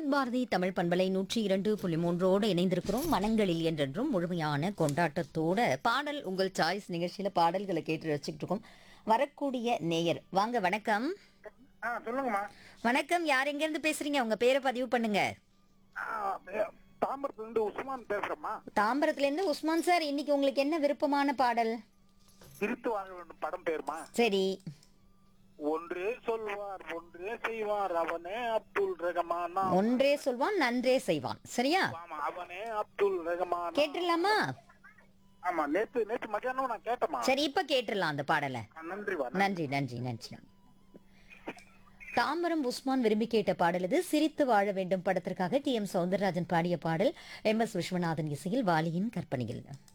விவித் பாரதி தமிழ் பண்பலை நூற்றி இரண்டு புள்ளி மூன்றோடு இணைந்திருக்கிறோம் மனங்களில் என்றென்றும் முழுமையான கொண்டாட்டத்தோட பாடல் உங்கள் சாய்ஸ் நிகழ்ச்சியில பாடல்களை கேட்டு ரசிச்சுட்டு இருக்கோம் வரக்கூடிய நேயர் வாங்க வணக்கம் ஆ சொல்லுங்கம்மா வணக்கம் யார் எங்க இருந்து பேசுறீங்க உங்க பேரை பதிவு பண்ணுங்க ஆ, ஏ- தாம்பரத்துல இருந்து உஸ்மான் பேசுறேம்மா தாம்பரத்துல இருந்து உஸ்மான் சார் இன்னைக்கு உங்களுக்கு என்ன விருப்பமான பாடல் திருத்து வாங்க வேண்டும் படம் பேருமா சரி ஒன்றே சொல்வார் ஒன்றே செய்வார் அவனே அப்துல் ரஹமானா ஒன்றே சொல்வான் நன்றே செய்வான் சரியா ஆமா அவனே அப்துல் ரஹமானா கேட்டுடலாமா ஆமா நேத்து நேத்து மத்தியானம் நான் கேட்டேம்மா சரி இப்ப கேட்டுடலாம் அந்த பாடலை ஆ, நன்றி வா நன்றி நன்றி நன்றி தாம்பரம் உஸ்மான் விரும்பி கேட்ட பாடல் இது சிரித்து வாழ வேண்டும் படத்திற்காக டி எம் சௌந்தரராஜன் பாடிய பாடல் எம் எஸ் விஸ்வநாதன் இசையில் வாலியின் கற்பனையில்